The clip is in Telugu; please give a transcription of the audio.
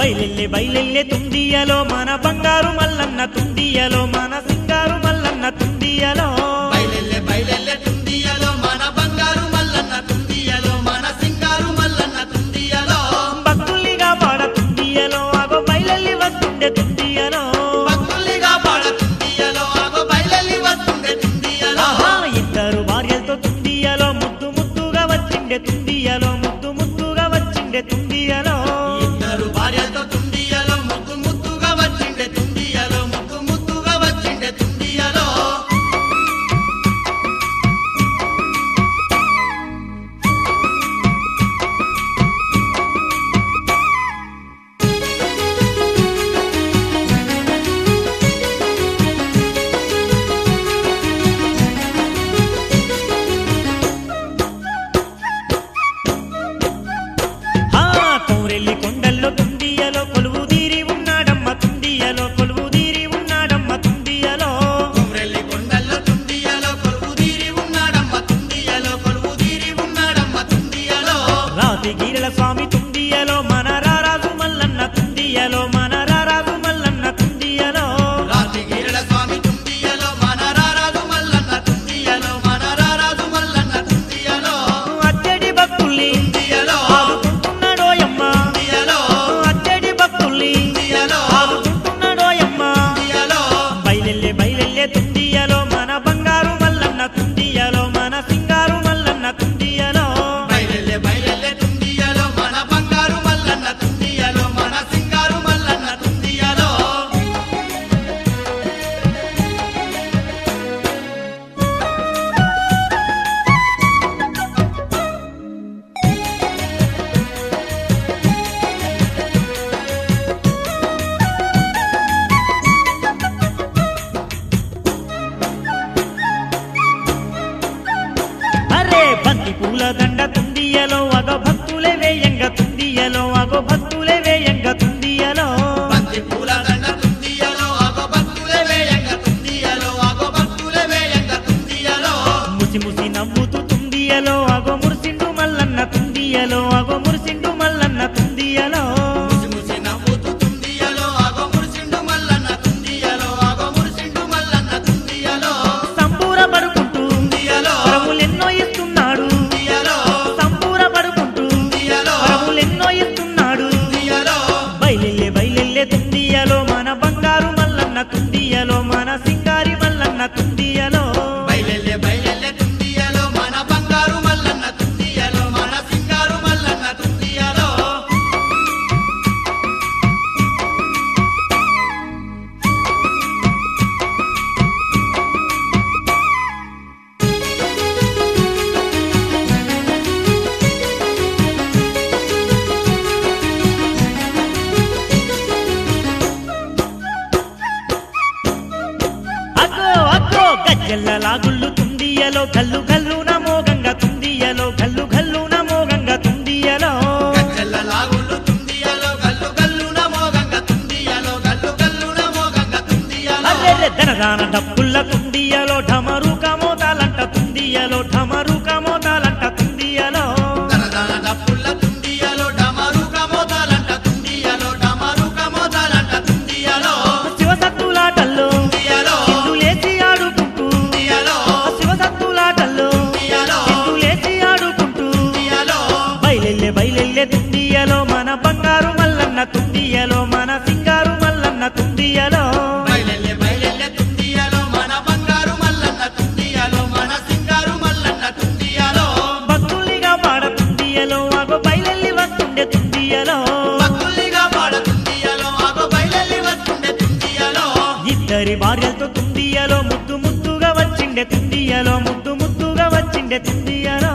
బయలెల్లె బయలెల్లె తుండియలో మన బంగారు మల్లన్న తుండియలో మన సింగారు మల్లన్న తుండియలో బయలెల్లె బయలెల్లె తుండియలో మన బంగారు మల్లన్న తుండియలో మన సింగారు మల్లన్న తుండియలో భక్తుల్నిగా పాడ తుండియలో అగో బయలెల్లి వస్తుండే తుండియలో భక్తుల్నిగా పాడ తుండియలో ఆగో బయలెల్లి వస్తుండే తుండియలో ఆహా ఇద్దరు భార్యలతో తుండియలో ముద్దు ముద్దుగా వచ్చిండే తుండియలో ముద్దు ముద్దుగా వచ్చిండే తుండియలో ఇద్దరు భార్యతో తుండియలో ముద్దు ముద్దుగా వచ్చిండే తుండియలో ముద్దు ముద్దుగా వచ్చిండే తుండియలో ఆ కౌరెల్లి కొండల్లో తుండియలో కొలువు తీరి ఉన్నాడమ్మ తుండియలో కొలువు తీరి ఉన్నాడమ్మ తుండియలో కుమ్రెల్లి కొండల్లో తుండియలో కొలువు తీరి ఉన్నాడమ్మ తుండియలో కొలువు తీరి ఉన్నాడమ్మ తుండియలో రాతి గీరల స్వామి తుండియలో మన రారాజు మల్లన్న తుండియలో మన రారాజు మల్లన్న తుండియలో రాతిగిరిల స్వామి తుండియలో మన రారాజు మల్లన్న తుండియలో మన రారాజు మల్లన్న తుండియలో అచ్చడి భక్తుల్ని తుండియలో ఆదుకుంటున్నాడోయమ్మ తుండియలో అచ్చడి భక్తుల్ని తుండియలో ఆదుకుంటున్నాడోయమ్మ తుండియలో బయలెల్లె బయలెల్లె తుండియలో మన బంగారు మల్లన్న తుండియలో మన సింగారు మల్లన్న తుండియలో బయలెల్లె బయలెల్లె తుండియలో మన బంగారు మల్లన్న తుండియలో మన సింగారు మల్లన్న తుండియలో అరే బంతి పూల దండ తుండియలో అగో భక్తులే వేయంగ తుండియలో అగో భక్తులే వేయంగ తుండియలో బంతి పూల దండ తుండియలో ఆగో భక్తులే వేయంగ తుండియలో ఆగో భక్తులే వేయంగ తుండియలో ముసి ముసి నవ్వుతూ తుండియలో అగో మురిసిండు మల్లన్న తుండియలో అగో మురిసిండు మల్లన్న తుండియలో ముసి ముసి నవ్వుతూ తుండియలో ఆగో మురిసిండు మల్లన్న తుండియలో ఆగో మురిసిండు మల్లన్న తుండియలో సంబూర పడుకుంటూ తుండియలో వరములెన్నో ఇస్తున్నాడు తుండియలో సంబూర పడుకుంటూ తుండియలో వరములెన్నో ఇస్తున్నాడు తుండియలో బయలెల్లె బయలెల్లె తుండియలో మన బంగారు మల్లన్న తుండియలో మన సింగారి మల్లన్న తుండియలో బయలెల్లె బయలెల్లె తుండియలో మన బంగారు మల్లన్న తుండియలో మన సింగారు మల్లన్న తుండియలో అగ్గో అగ్గో గజ్జెల్ల లాగుళ్ళు తుండియలో గల్లు గల్లు నమోగంగా తుండియలో గల్లు గల్లు నమోగంగా తుండియలో గజ్జెల్ల లాగుళ్ళు తుండియలో గల్లు గల్లు నమోగంగ తుండియలో గల్లు గల్లు నమోగంగ తుండియలో అర్రెర్రె ధనదాన డప్పుల్ల తుండియలో ఢమరు కమోతాలంట తుండియలో ఢమరు కమోతాలంట తుండియలో దనదన డప్పుల్ల తుండియలో డమరు కమోదాలంట తుండియలో డమరు కమోదాలంట తుండియలో శివసత్తులాటల్లో తుండియలో సింధులేసి ఆడుకుంటూ తుండియలో శివసత్తులాటల్లో తుండియలో సింధులేసి ఆడుకుంటూ తుండియలో బయలెల్లె బయలెల్లె తుండియలో మన బంగారు మల్లన్న తుండియలో మన సింగారు మల్లన్న తుండియలో బయలెల్లె బయలెల్లె తుండియలో మన బంగారు మల్లన్న తుండియలో మన సింగారు మల్లన్న తుండియలో భక్తుల్నిగా పాడ తుండియలో అగో బయలెల్లి వస్తుండే తుండియలో భక్తుల్నిగా పాడ తుండియలో ఆగో బయలెల్లి వస్తుండే తుండియలో ఇద్దరి భార్యలతో తుండియలో ముద్దు ముద్దుగా వచ్చిండే తుండియలో ముద్దు ముద్దుగా వచ్చిండే తుండియలో